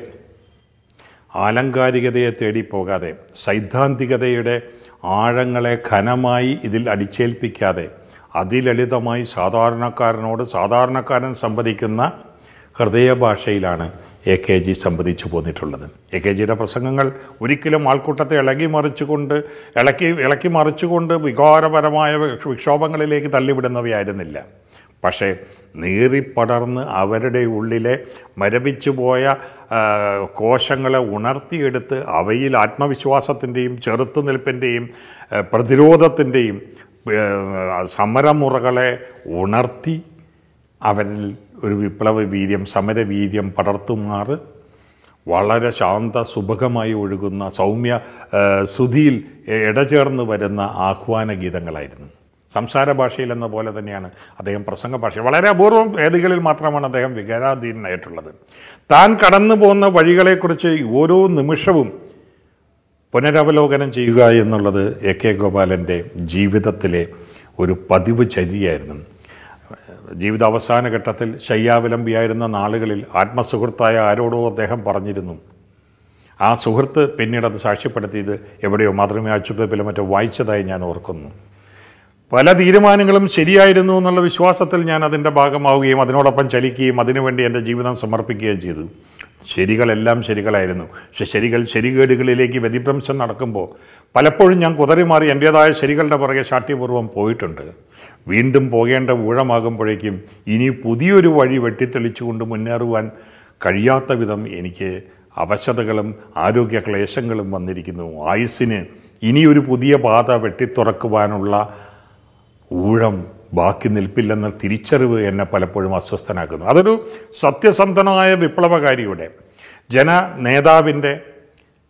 ആലങ്കാരികതയെ തേടി പോകാതെ സൈദ്ധാന്തികതയുടെ ആഴങ്ങളെ ഘനമായി ഇതിൽ അടിച്ചേൽപ്പിക്കാതെ അതിലളിതമായി സാധാരണക്കാരനോട് സാധാരണക്കാരൻ സംവദിക്കുന്ന ഹൃദയഭാഷയിലാണ് എ കെ ജി സംവദിച്ചു പോന്നിട്ടുള്ളത് എ കെ ജിയുടെ പ്രസംഗങ്ങൾ ഒരിക്കലും ആൾക്കൂട്ടത്തെ ഇളകി മറിച്ചുകൊണ്ട് ഇളക്കി ഇളക്കി മറിച്ചുകൊണ്ട് വികാരപരമായ വിക്ഷ- വിക്ഷോഭങ്ങളിലേക്ക് തള്ളിവിടുന്നവയായിരുന്നില്ല പക്ഷേ നീറിപ്പടർന്ന് അവരുടെ ഉള്ളിലെ മരവിച്ചു പോയ ആ, കോശങ്ങളെ ഉണർത്തിയെടുത്ത് അവയിൽ ആത്മവിശ്വാസത്തിൻ്റെയും ചെറുത്തുനിൽപ്പിൻ്റെയും ആ, പ്രതിരോധത്തിൻ്റെയും ആ, സമരമുറകളെ ഉണർത്തി അവരിൽ ഒരു വിപ്ലവ വീര്യം സമരവീര്യം പടർത്തുമാറ് വളരെ ശാന്ത സുഭഗമായി ഒഴുകുന്ന സൗമ്യ ആ, ശ്രുതിയിൽ ഇടചേർന്ന് വരുന്ന ആഹ്വാന ഗീതങ്ങളായിരുന്നു സംസാര ഭാഷയിൽ എന്ന പോലെ തന്നെയാണ് അദ്ദേഹം പ്രസംഗ ഭാഷ വളരെ അപൂർവം വേദികളിൽ മാത്രമാണ് അദ്ദേഹം വികാരാധീനായിട്ടുള്ളത് താൻ കടന്നു പോകുന്ന വഴികളെക്കുറിച്ച് ഓരോ നിമിഷവും പുനരവലോകനം ചെയ്യുക എന്നുള്ളത് എ കെ ഗോപാലൻ്റെ ജീവിതത്തിലെ ഒരു പതിവ് ചര്യയായിരുന്നു ജീവിത അവസാന ഘട്ടത്തിൽ ശയ്യാവിലംബിയായിരുന്ന നാളുകളിൽ ആത്മസുഹൃത്തായ ആരോടോ അദ്ദേഹം പറഞ്ഞിരുന്നു ആ സുഹൃത്ത് പിന്നീട് അത് സാക്ഷ്യപ്പെടുത്തിയത് എവിടെയോ മാതൃമ ആശുപത്രിയിലോ മറ്റോ വായിച്ചതായി ഞാൻ ഓർക്കുന്നു പല തീരുമാനങ്ങളും ശരിയായിരുന്നു എന്നുള്ള വിശ്വാസത്തിൽ ഞാൻ അതിൻ്റെ ഭാഗമാവുകയും അതിനോടൊപ്പം ചലിക്കുകയും അതിനുവേണ്ടി എൻ്റെ ജീവിതം സമർപ്പിക്കുകയും ചെയ്തു ശരികളെല്ലാം ശരികളായിരുന്നു പക്ഷെ ശരികൾ ശരികേടുകളിലേക്ക് വ്യതിഭ്രംശം നടക്കുമ്പോൾ പലപ്പോഴും ഞാൻ കുതറിമാറി എൻ്റേതായ ശരികളുടെ പുറകെ ശാഠ്യപൂർവ്വം പോയിട്ടുണ്ട് വീണ്ടും പോകേണ്ട ഊഴമാകുമ്പോഴേക്കും ഇനി പുതിയൊരു വഴി വെട്ടിത്തെളിച്ചുകൊണ്ട് മുന്നേറുവാൻ കഴിയാത്ത വിധം എനിക്ക് അവശതകളും ആരോഗ്യ ക്ലേശങ്ങളും വന്നിരിക്കുന്നു ആയുസ്സിന് ഇനിയൊരു പുതിയ പാത വെട്ടിത്തുറക്കുവാനുള്ള ഊഴം ബാക്കി നിൽപ്പില്ലെന്ന തിരിച്ചറിവ് എന്നെ പലപ്പോഴും അസ്വസ്ഥനാക്കുന്നു അതൊരു സത്യസന്ധനായ വിപ്ലവകാരിയുടെ ജന നേതാവിൻ്റെ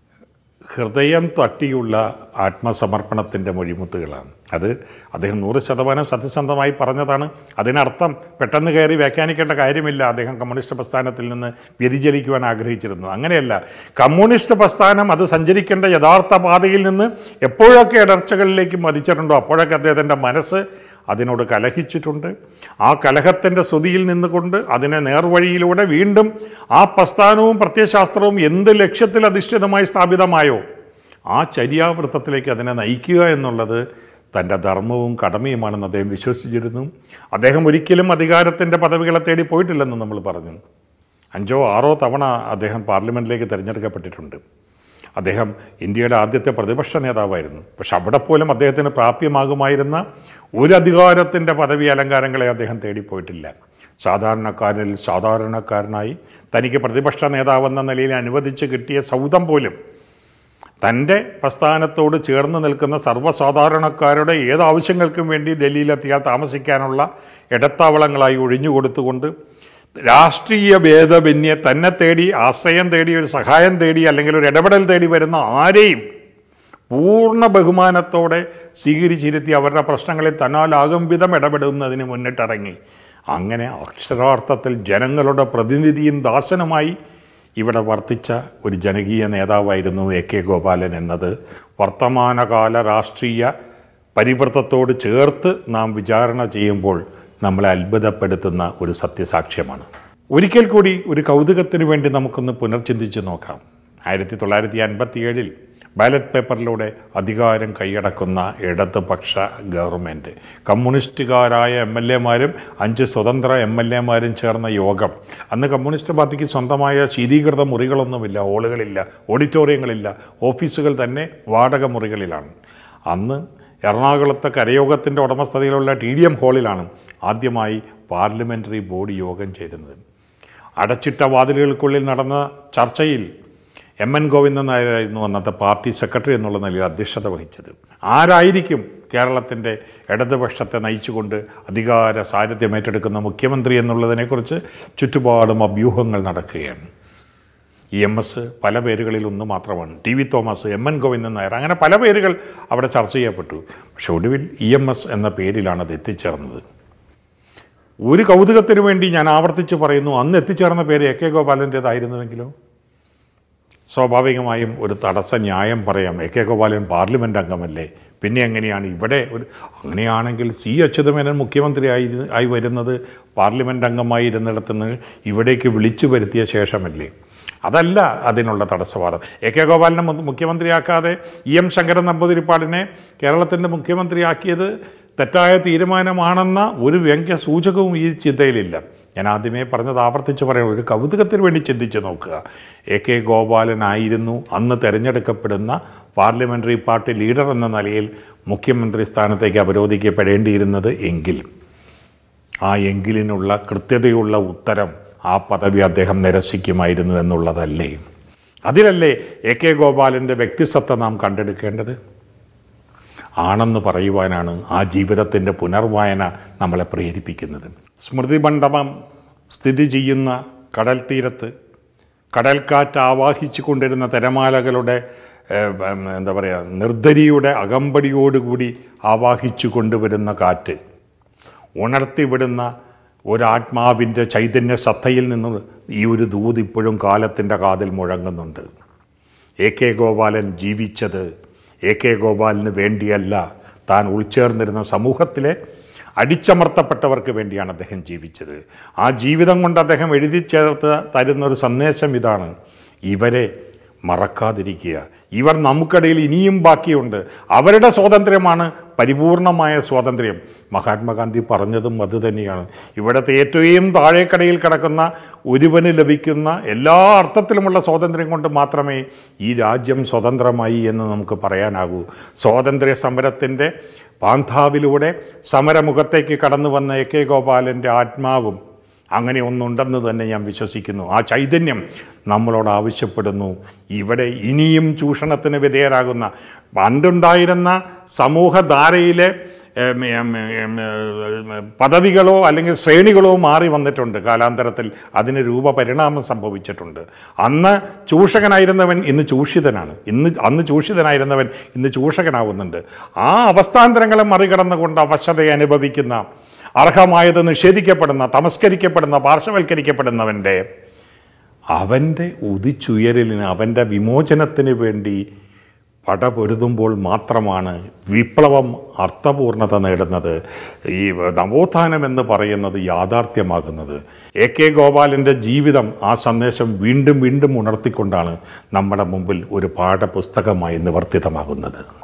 ഹൃദയം തട്ടിയുള്ള ആത്മസമർപ്പണത്തിൻ്റെ മൊഴിമുത്തുകളാണ് അത് അദ്ദേഹം നൂറ് ശതമാനം സത്യസന്ധമായി പറഞ്ഞതാണ് അതിനർത്ഥം പെട്ടെന്ന് കയറി വ്യാഖ്യാനിക്കേണ്ട കാര്യമില്ല അദ്ദേഹം കമ്മ്യൂണിസ്റ്റ് പ്രസ്ഥാനത്തിൽ നിന്ന് വ്യതിചലിക്കുവാൻ ആഗ്രഹിച്ചിരുന്നു അങ്ങനെയല്ല കമ്മ്യൂണിസ്റ്റ് പ്രസ്ഥാനം അത് സഞ്ചരിക്കേണ്ട യഥാർത്ഥ പാതയിൽ നിന്ന് എപ്പോഴൊക്കെ ഇടർച്ചകളിലേക്ക് മതിച്ചിട്ടുണ്ടോ അപ്പോഴൊക്കെ അദ്ദേഹത്തിൻ്റെ മനസ്സ് അതിനോട് കലഹിച്ചിട്ടുണ്ട് ആ കലഹത്തിൻ്റെ ശ്രുതിയിൽ നിന്നുകൊണ്ട് അതിനെ നേർവഴിയിലൂടെ വീണ്ടും ആ പ്രസ്ഥാനവും പ്രത്യയശാസ്ത്രവും എന്ത് ലക്ഷ്യത്തിൽ അധിഷ്ഠിതമായി സ്ഥാപിതമായോ ആ ചര്യാവൃത്തത്തിലേക്ക് അതിനെ നയിക്കുക എന്നുള്ളത് തൻ്റെ ധർമ്മവും കടമയുമാണെന്ന് അദ്ദേഹം വിശ്വസിച്ചിരുന്നു അദ്ദേഹം ഒരിക്കലും അധികാരത്തിൻ്റെ പദവികളെ തേടി പോയിട്ടില്ലെന്ന് നമ്മൾ പറഞ്ഞു അഞ്ചോ ആറോ തവണ അദ്ദേഹം പാർലമെൻറ്റിലേക്ക് തിരഞ്ഞെടുക്കപ്പെട്ടിട്ടുണ്ട് അദ്ദേഹം ഇന്ത്യയുടെ ആദ്യത്തെ പ്രതിപക്ഷ നേതാവായിരുന്നു പക്ഷെ അവിടെ പോലും അദ്ദേഹത്തിന് പ്രാപ്യമാകുമായിരുന്ന ഒരു അധികാരത്തിൻ്റെ പദവി അലങ്കാരങ്ങളെ അദ്ദേഹം തേടിപ്പോയിട്ടില്ല സാധാരണക്കാരിൽ സാധാരണക്കാരനായി തനിക്ക് പ്രതിപക്ഷ നേതാവെന്ന നിലയിൽ അനുവദിച്ച് കിട്ടിയ സൗദം പോലും തൻ്റെ പ്രസ്ഥാനത്തോട് ചേർന്ന് നിൽക്കുന്ന സർവ്വസാധാരണക്കാരുടെ ഏത് ആവശ്യങ്ങൾക്കും വേണ്ടി ഡൽഹിയിലെത്തിയാൽ താമസിക്കാനുള്ള ഇടത്താവളങ്ങളായി ഒഴിഞ്ഞുകൊടുത്തുകൊണ്ട് രാഷ്ട്രീയ ഭേദമന്യേ തന്നെ തേടി ആശ്രയം തേടി ഒരു സഹായം തേടി അല്ലെങ്കിൽ ഒരു ഇടപെടൽ തേടി വരുന്ന ആരെയും പൂർണ്ണ ബഹുമാനത്തോടെ സ്വീകരിച്ചിരുത്തി അവരുടെ പ്രശ്നങ്ങളിൽ തന്നാലാകും വിധം ഇടപെടുന്നതിന് മുന്നിട്ടിറങ്ങി അങ്ങനെ അക്ഷരാർത്ഥത്തിൽ ജനങ്ങളുടെ പ്രതിനിധിയും ദാസനുമായി ഇവിടെ വർത്തിച്ച ഒരു ജനകീയ നേതാവായിരുന്നു എ കെ ഗോപാലൻ എന്നത് വർത്തമാനകാല രാഷ്ട്രീയ പരിവൃത്തത്തോട് ചേർത്ത് നാം വിചാരണ ചെയ്യുമ്പോൾ നമ്മളെ അത്ഭുതപ്പെടുത്തുന്ന ഒരു സത്യസാക്ഷ്യമാണ് ഒരിക്കൽ കൂടി ഒരു കൗതുകത്തിന് വേണ്ടി നമുക്കൊന്ന് പുനർചിന്തിച്ച് നോക്കാം ആയിരത്തി തൊള്ളായിരത്തി അൻപത്തി ഏഴിൽ ബാലറ്റ് പേപ്പറിലൂടെ അധികാരം കൈയടക്കുന്ന ഇടതുപക്ഷ ഗവൺമെൻറ് കമ്മ്യൂണിസ്റ്റുകാരായ എം എൽ എമാരും അഞ്ച് സ്വതന്ത്ര എം എൽ എമാരും ചേർന്ന യോഗം അന്ന് കമ്മ്യൂണിസ്റ്റ് പാർട്ടിക്ക് സ്വന്തമായ ശീതീകൃത മുറികളൊന്നുമില്ല ഹോളുകളില്ല ഓഡിറ്റോറിയങ്ങളില്ല ഓഫീസുകൾ തന്നെ വാടക മുറികളിലാണ് അന്ന് എറണാകുളത്തെ കരയോഗത്തിൻ്റെ ഉടമസ്ഥതയിലുള്ള ടി ഡി എം ഹാളിലാണ് ആദ്യമായി പാർലമെൻ്ററി ബോർഡ് യോഗം ചേരുന്നത് അടച്ചിട്ട വാതിലുകൾക്കുള്ളിൽ നടന്ന ചർച്ചയിൽ എം എൻ ഗോവിന്ദൻ നായരായിരുന്നു അന്നത്തെ പാർട്ടി സെക്രട്ടറി എന്നുള്ള നിലയിൽ അധ്യക്ഷത വഹിച്ചത് ആരായിരിക്കും കേരളത്തിൻ്റെ ഇടതുപക്ഷത്തെ നയിച്ചുകൊണ്ട് അധികാര സാരഥ്യം ഏറ്റെടുക്കുന്ന മുഖ്യമന്ത്രി എന്നുള്ളതിനെക്കുറിച്ച് ചുറ്റുപാടും അഭ്യൂഹങ്ങൾ നടക്കുകയാണ് ഇ എം എസ് പല പേരുകളിൽ ഒന്ന് മാത്രമാണ് T V Thomas M N Govindan Nair അങ്ങനെ പല പേരുകൾ അവിടെ ചർച്ച ചെയ്യപ്പെട്ടു പക്ഷെ ഒടുവിൽ ഇ എം എസ് എന്ന പേരിലാണ് അത് എത്തിച്ചേർന്നത് ഒരു കൗതുകത്തിന് വേണ്ടി ഞാൻ ആവർത്തിച്ച് പറയുന്നു അന്ന് എത്തിച്ചേർന്ന പേര് എ കെ ഗോപാലൻ്റേതായിരുന്നുവെങ്കിലോ സ്വാഭാവികമായും ഒരു തടസ്സ ന്യായം പറയാം എ കെ ഗോപാലൻ പാർലമെൻറ്റ് അംഗമല്ലേ പിന്നെ എങ്ങനെയാണ് ഇവിടെ ഒരു അങ്ങനെയാണെങ്കിൽ സി അച്യുതമേനൻ മുഖ്യമന്ത്രി ആയി ആയി വരുന്നത് പാർലമെൻറ്റ് അംഗമായി ഇരുന്നിടത്തുനിന്ന് ഇവിടേക്ക് വിളിച്ചു വരുത്തിയ ശേഷമല്ലേ അതല്ല അതിനുള്ള തടസ്സവാദം എ കെ ഗോപാലിനെ മു- മുഖ്യമന്ത്രിയാക്കാതെ ഇ എം ശങ്കരൻ നമ്പൂതിരിപ്പാടിനെ കേരളത്തിൻ്റെ മുഖ്യമന്ത്രിയാക്കിയത് തെറ്റായ തീരുമാനമാണെന്ന ഒരു വ്യംഗ്യ സൂചകവും ഈ ചിന്തയിലില്ല ഞാൻ ആദ്യമേ പറഞ്ഞത് ആവർത്തിച്ച് പറയാം ഒരു കൗതുകത്തിന് വേണ്ടി ചിന്തിച്ച് നോക്കുക എ കെ ഗോപാലനായിരുന്നു അന്ന് തിരഞ്ഞെടുക്കപ്പെടുന്ന പാർലമെൻ്ററി പാർട്ടി ലീഡർ എന്ന നിലയിൽ മുഖ്യമന്ത്രി സ്ഥാനത്തേക്ക് അവരോധിക്കപ്പെടേണ്ടിയിരുന്നത് എങ്കിൽ ആ എങ്കിലിനുള്ള കൃത്യതയുള്ള ഉത്തരം ആ പദവി അദ്ദേഹം നിരസിക്കുമായിരുന്നു എന്നുള്ളതല്ലേ അതിലല്ലേ എ കെ ഗോപാലൻ്റെ വ്യക്തിസത്ത നാം കണ്ടെടുക്കേണ്ടത് ആണെന്ന് പറയുവാനാണ് ആ ജീവിതത്തിൻ്റെ പുനർവായന നമ്മളെ പ്രേരിപ്പിക്കുന്നത് സ്മൃതി മണ്ഡപം സ്ഥിതി ചെയ്യുന്ന കടൽ തീരത്ത് കടൽക്കാറ്റ് ആവാഹിച്ചു കൊണ്ടിരുന്ന തിരമാലകളുടെ ഏഹ്, ഉം, എന്താ പറയുക നിർദ്ധരിയുടെ അകമ്പടിയോടുകൂടി ആവാഹിച്ചു കൊണ്ടുവരുന്ന കാറ്റ് ഉണർത്തിവിടുന്ന ഒരാത്മാവിൻ്റെ ചൈതന്യ സത്തയിൽ നിന്ന് ഈ ഒരു ദൂത് ഇപ്പോഴും കാലത്തിൻ്റെ കാതിൽ മുഴങ്ങുന്നുണ്ട് എ കെ ഗോപാലൻ ജീവിച്ചത് എ കെ ഗോപാലിന് വേണ്ടിയല്ല താൻ ഉൾച്ചേർന്നിരുന്ന സമൂഹത്തിലെ അടിച്ചമർത്തപ്പെട്ടവർക്ക് വേണ്ടിയാണ് അദ്ദേഹം ജീവിച്ചത് ആ ജീവിതം കൊണ്ട് അദ്ദേഹം എഴുതി ചേർത്ത് തരുന്നൊരു സന്ദേശം ഇതാണ് ഇവരെ മറക്കാതിരിക്കുക ഇവർ നമുക്കിടയിൽ ഇനിയും ബാക്കിയുണ്ട് അവരുടെ സ്വാതന്ത്ര്യമാണ് പരിപൂർണമായ സ്വാതന്ത്ര്യം മഹാത്മാഗാന്ധി പറഞ്ഞതും അത് തന്നെയാണ് ഇവിടുത്തെ ഏറ്റവും താഴേക്കടയിൽ കിടക്കുന്ന ഒരുവന് ലഭിക്കുന്ന എല്ലാ അർത്ഥത്തിലുമുള്ള സ്വാതന്ത്ര്യം കൊണ്ട് മാത്രമേ ഈ രാജ്യം സ്വതന്ത്രമായി എന്ന് നമുക്ക് പറയാനാകൂ സ്വാതന്ത്ര്യ സമരത്തിൻ്റെ പാന്താവിലൂടെ സമരമുഖത്തേക്ക് കടന്നു വന്ന എ കെ ഗോപാലൻ്റെ ആത്മാവും അങ്ങനെ ഒന്നുണ്ടെന്ന് തന്നെ ഞാൻ വിശ്വസിക്കുന്നു ആ ചൈതന്യം നമ്മളോട് ആവശ്യപ്പെടുന്നു ഇവിടെ ഇനിയും ചൂഷണത്തിന് വിധേയരാകുന്ന പണ്ടുണ്ടായിരുന്ന സമൂഹധാരയിലെ ഏം, ഏം, ഏം, ഏം, പദവികളോ അല്ലെങ്കിൽ ശ്രേണികളോ മാറി വന്നിട്ടുണ്ട് കാലാന്തരത്തിൽ അതിന് രൂപപരിണാമം സംഭവിച്ചിട്ടുണ്ട് അന്ന് ചൂഷകനായിരുന്നവൻ ഇന്ന് ചൂഷിതനാണ് ഇന്ന് അന്ന് ചൂഷിതനായിരുന്നവൻ ഇന്ന് ചൂഷകനാവുന്നുണ്ട് ആ അവസ്ഥാന്തരങ്ങളെ മറികടന്നുകൊണ്ട് അവശത അനുഭവിക്കുന്ന അർഹമായത് നിഷേധിക്കപ്പെടുന്ന തമസ്കരിക്കപ്പെടുന്ന പാർശ്വവൽക്കരിക്കപ്പെടുന്നവൻ്റെ അവൻ്റെ ഉദിച്ചുയരലിന് അവൻ്റെ വിമോചനത്തിന് വേണ്ടി പടപൊരുതുമ്പോൾ മാത്രമാണ് വിപ്ലവം അർത്ഥപൂർണത നേടുന്നത് ഈ നവോത്ഥാനം എന്ന് പറയുന്നത് യാഥാർത്ഥ്യമാകുന്നത് എ കെ ഗോപാലൻ്റെ ജീവിതം ആ സന്ദേശം വീണ്ടും വീണ്ടും ഉണർത്തിക്കൊണ്ടാണ് നമ്മുടെ മുമ്പിൽ ഒരു പാഠപുസ്തകമായി നിവർത്തിതമാകുന്നത്